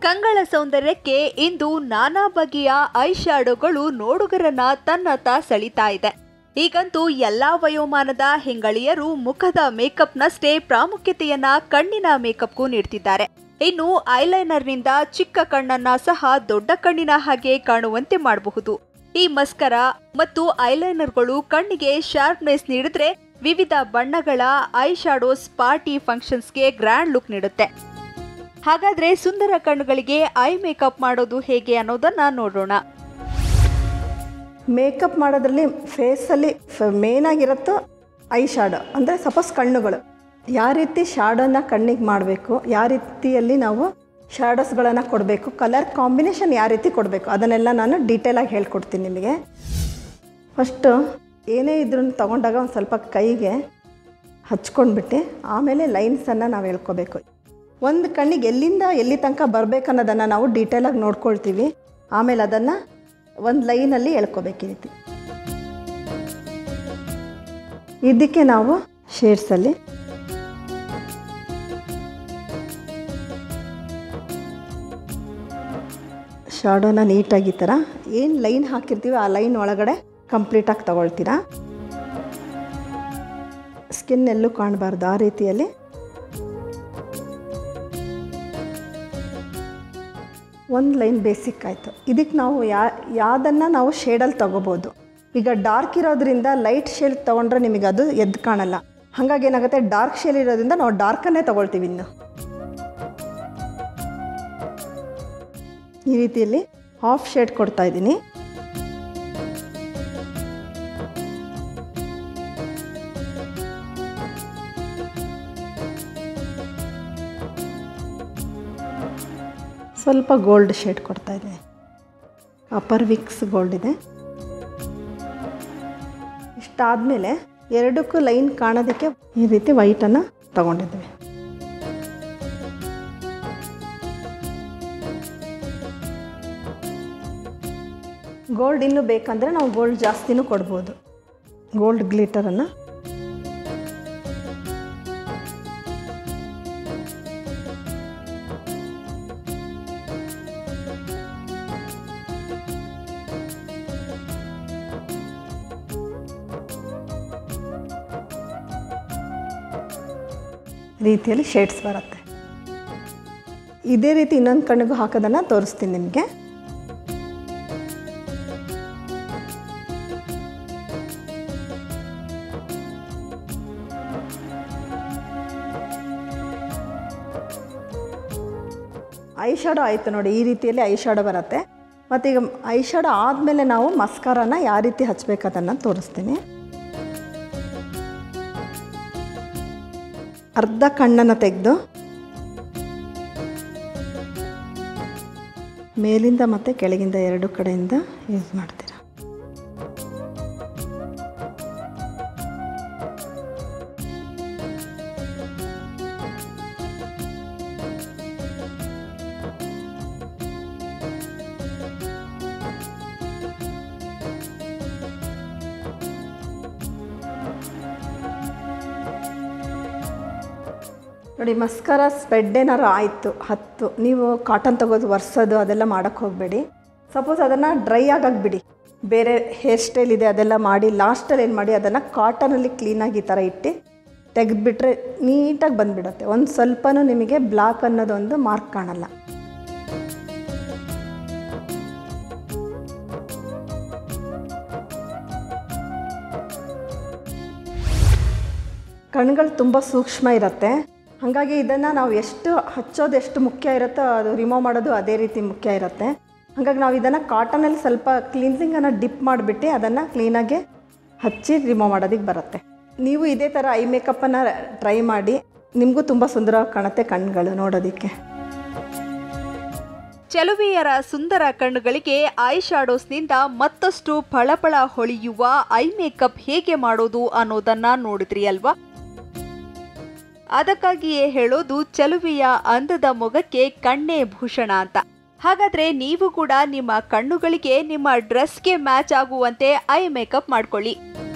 ಕಂಗಳ ಸೌಂದರ್ಯಕ್ಕೆ ಇಂದು ನಾನಾ ಬಗೆಯ ಐ ಶ್ಯಾಡೋಗಳು ನೋಡುಗರನ್ನ ತನ್ನತ್ತ ಸೆಳಿತಾ ಇದೆ ಈಗಂತೂ ಎಲ್ಲಾ ವಯೋಮಾನದ ಹೆಂಗಳಿಯರು ಮುಖದ ಮೇಕಪ್ನಷ್ಟೇ ಪ್ರಾಮುಖ್ಯತೆಯನ್ನ ಕಣ್ಣಿನ ಮೇಕಪ್ಗೂ ನೀಡ್ತಿದ್ದಾರೆ ಇನ್ನು ಐಲೈನರ್ನಿಂದ ಚಿಕ್ಕ ಕಣ್ಣನ್ನ ಸಹ ದೊಡ್ಡ ಕಣ್ಣಿನ ಹಾಗೆ ಕಾಣುವಂತೆ ಮಾಡಬಹುದು ಈ ಮಸ್ಕರ ಮತ್ತು ಐಲೈನರ್ಗಳು ಕಣ್ಣಿಗೆ ಶಾರ್ಪ್ನೆಸ್ ನೀಡಿದ್ರೆ ವಿವಿಧ ಬಣ್ಣಗಳ ಐ ಶಾಡೋಸ್ ಪಾರ್ಟಿ ಫಂಕ್ಷನ್ಸ್ಗೆ ಗ್ರ್ಯಾಂಡ್ ಲುಕ್ ನೀಡುತ್ತೆ ಹಾಗಾದ್ರೆ ಸುಂದರ ಕಣ್ಣುಗಳಿಗೆ ಐ ಮೇಕಪ್ ಮಾಡೋದು ಹೇಗೆ ಅನ್ನೋದನ್ನ ನೋಡೋಣ ಮೇಕಪ್ ಮಾಡೋದ್ರಲ್ಲಿ ಫೇಸಲ್ಲಿ ಮೇನ್ ಆಗಿರುತ್ತೋ ಐ ಶಾಡೋ ಅಂದರೆ ಸಪೋಸ್ ಕಣ್ಣುಗಳು ಯಾವ ರೀತಿ ಶಾಡೋನ ಕಣ್ಣಿಗೆ ಮಾಡಬೇಕು ಯಾವ ರೀತಿಯಲ್ಲಿ ನಾವು ಶಾಡೋಸ್ಗಳನ್ನು ಕೊಡಬೇಕು ಕಲರ್ ಕಾಂಬಿನೇಷನ್ ಯಾವ ರೀತಿ ಕೊಡಬೇಕು ಅದನ್ನೆಲ್ಲ ನಾನು ಡೀಟೇಲಾಗಿ ಹೇಳ್ಕೊಡ್ತೀನಿ ನಿಮಗೆ ಫಸ್ಟು ಏನೇ ಇದ್ರೂ ತೊಗೊಂಡಾಗ ಒಂದು ಸ್ವಲ್ಪ ಕೈಗೆ ಹಚ್ಕೊಂಡ್ಬಿಟ್ಟು ಆಮೇಲೆ ಲೈನ್ಸನ್ನು ನಾವು ಹೇಳ್ಕೊಬೇಕು ಒಂದು ಕಣ್ಣಿಗೆ ಎಲ್ಲಿಂದ ಎಲ್ಲಿ ತನಕ ಬರಬೇಕು ಅನ್ನೋದನ್ನು ನಾವು ಡೀಟೇಲಾಗಿ ನೋಡ್ಕೊಳ್ತೀವಿ ಆಮೇಲೆ ಅದನ್ನು ಒಂದು ಲೈನಲ್ಲಿ ಎಳ್ಕೊಬೇಕು ಈ ರೀತಿ ಇದಕ್ಕೆ ನಾವು ಶೇಡ್ಸಲ್ಲಿ ಶಾಡೋನ ನೀಟಾಗಿ ಈ ಥರ ಏನು ಲೈನ್ ಹಾಕಿರ್ತೀವಿ ಆ ಲೈನ್ ಒಳಗಡೆ ಕಂಪ್ಲೀಟಾಗಿ ತಗೊಳ್ತೀರಾ ಸ್ಕಿನ್ ಎಲ್ಲೂ ಕಾಣಬಾರ್ದು ಆ ರೀತಿಯಲ್ಲಿ ಒಂದು ಲೈನ್ ಬೇಸಿಕ್ ಆಯಿತು ಇದಕ್ಕೆ ನಾವು ಯಾ ಯಾವುದನ್ನು ನಾವು ಶೇಡಲ್ಲಿ ತೊಗೋಬೋದು ಈಗ ಡಾರ್ಕ್ ಇರೋದ್ರಿಂದ ಲೈಟ್ ಶೇಡ್ ತೊಗೊಂಡ್ರೆ ನಿಮಗೆ ಅದು ಎದ್ದು ಕಾಣಲ್ಲ ಹಾಗಾಗಿ ಏನಾಗುತ್ತೆ ಡಾರ್ಕ್ ಶೇಡ್ ಇರೋದ್ರಿಂದ ನಾವು ಡಾರ್ಕನ್ನೇ ತೊಗೊಳ್ತೀವಿ ಇನ್ನು ಈ ರೀತಿಯಲ್ಲಿ ಹಾಫ್ ಶೇಡ್ ಕೊಡ್ತಾ ಇದ್ದೀನಿ ಸ್ವಲ್ಪ ಗೋಲ್ಡ್ ಶೇಡ್ ಕೊಡ್ತಾ ಇದ್ದೀನಿ ಅಪ್ಪರ್ ವಿಕ್ಸ್ ಗೋಲ್ಡ್ ಇದೆ ಇಷ್ಟಾದಮೇಲೆ ಎರಡಕ್ಕೂ ಲೈನ್ ಕಾಣೋದಕ್ಕೆ ಈ ರೀತಿ ವೈಟನ್ನು ತಗೊಂಡಿದ್ವಿ ಗೋಲ್ಡ್ ಇನ್ನೂ ಬೇಕಂದರೆ ನಾವು ಗೋಲ್ಡ್ ಜಾಸ್ತಿನೂ ಕೊಡ್ಬೋದು ಗೋಲ್ಡ್ ಗ್ಲಿಟರನ್ನು ರೀತಿಯಲ್ಲಿ ಶೇಡ್ಸ್ ಬರುತ್ತೆ ಇದೇ ರೀತಿ ಇನ್ನೊಂದು ಕಣ್ಣಿಗೂ ಹಾಕೋದನ್ನು ತೋರಿಸ್ತೀನಿ ನಿಮಗೆ ಐ ಶಾಡೋ ಆಯಿತು ನೋಡಿ ಈ ರೀತಿಯಲ್ಲಿ ಐ ಶಾಡೋ ಬರುತ್ತೆ ಮತ್ತು ಈಗ ಐ ಶಾಡೋ ಆದಮೇಲೆ ನಾವು ಮಸ್ಕಾರನ ಯಾವ ರೀತಿ ಹಚ್ಬೇಕು ಅದನ್ನು ತೋರಿಸ್ತೀನಿ ಅರ್ಧ ಕಣ್ಣನ್ನು ತೆಗೆದು ಮೇಲಿಂದ ಮತ್ತು ಕೆಳಗಿಂದ ಎರಡು ಕಡೆಯಿಂದ ಯೂಸ್ ಮಾಡ್ತೀರಾ ನೋಡಿ ಮಸ್ಕರ ಸ್ಪೆಡ್ ಏನಾರು ಆಯಿತು ಹತ್ತು ನೀವು ಕಾಟನ್ ತೆಗೆದು ಒರೆಸೋದು ಅದೆಲ್ಲ ಮಾಡೋಕ್ಕೆ ಹೋಗಬೇಡಿ ಸಪೋಸ್ ಅದನ್ನು ಡ್ರೈ ಆಗಕ್ಕೆ ಬಿಡಿ ಬೇರೆ ಹೇರ್ ಸ್ಟೈಲ್ ಇದೆ ಅದೆಲ್ಲ ಮಾಡಿ ಲಾಸ್ಟಲ್ಲಿ ಏನು ಮಾಡಿ ಅದನ್ನು ಕಾಟನಲ್ಲಿ ಕ್ಲೀನಾಗಿ ಈ ಥರ ಇಟ್ಟು ತೆಗೆದುಬಿಟ್ರೆ ನೀಟಾಗಿ ಬಂದುಬಿಡುತ್ತೆ ಒಂದು ಸ್ವಲ್ಪನೂ ನಿಮಗೆ ಬ್ಲಾಕ್ ಅನ್ನೋದೊಂದು ಮಾರ್ಕ್ ಕಾಣಲ್ಲ ಕಣ್ಗಳು ತುಂಬ ಸೂಕ್ಷ್ಮ ಇರುತ್ತೆ ಹಾಗಾಗಿ ಇದನ್ನು ನಾವು ಎಷ್ಟು ಹಚ್ಚೋದು ಎಷ್ಟು ಮುಖ್ಯ ಇರುತ್ತೋ ಅದು ರಿಮೂವ್ ಮಾಡೋದು ಅದೇ ರೀತಿ ಮುಖ್ಯ ಇರುತ್ತೆ ಹಾಗಾಗಿ ನಾವು ಇದನ್ನು ಕಾಟನಲ್ಲಿ ಸ್ವಲ್ಪ ಕ್ಲೀನ್ಸಿಂಗನ್ನು ಡಿಪ್ ಮಾಡಿಬಿಟ್ಟು ಅದನ್ನು ಕ್ಲೀನಾಗಿ ಹಚ್ಚಿ ರಿಮೂವ್ ಮಾಡೋದಕ್ಕೆ ಬರುತ್ತೆ ನೀವು ಇದೇ ಥರ ಐ ಮೇಕಪ್ಪನ್ನು ಟ್ರೈ ಮಾಡಿ ನಿಮಗೂ ತುಂಬ ಸುಂದರವಾಗಿ ಕಾಣುತ್ತೆ ಕಣ್ಗಳು ನೋಡೋದಕ್ಕೆ ಚೆಲುವೆಯರ ಸುಂದರ ಕಣ್ಣುಗಳಿಗೆ ಐ ಶಾಡೋಸ್ನಿಂದ ಮತ್ತಷ್ಟು ಫಳಫಳ ಹೊಳೆಯುವ ಐ ಮೇಕಪ್ ಹೇಗೆ ಮಾಡೋದು ಅನ್ನೋದನ್ನ ನೋಡಿದ್ರಿ ಅಲ್ವಾ ಅದಕ್ಕಾಗಿಯೇ ಹೇಳೋದು ಚೆಲುವೆಯ ಅಂದದ ಮೊಗಕ್ಕೆ ಕಣ್ಣೇ ಭೂಷಣ ಅಂತ ಹಾಗಾದ್ರೆ ನೀವು ಕೂಡ ನಿಮ್ಮ ಕಣ್ಣುಗಳಿಗೆ ನಿಮ್ಮ ಡ್ರೆಸ್ಗೆ ಮ್ಯಾಚ್ ಆಗುವಂತೆ ಐ ಮೇಕಪ್ ಮಾಡ್ಕೊಳ್ಳಿ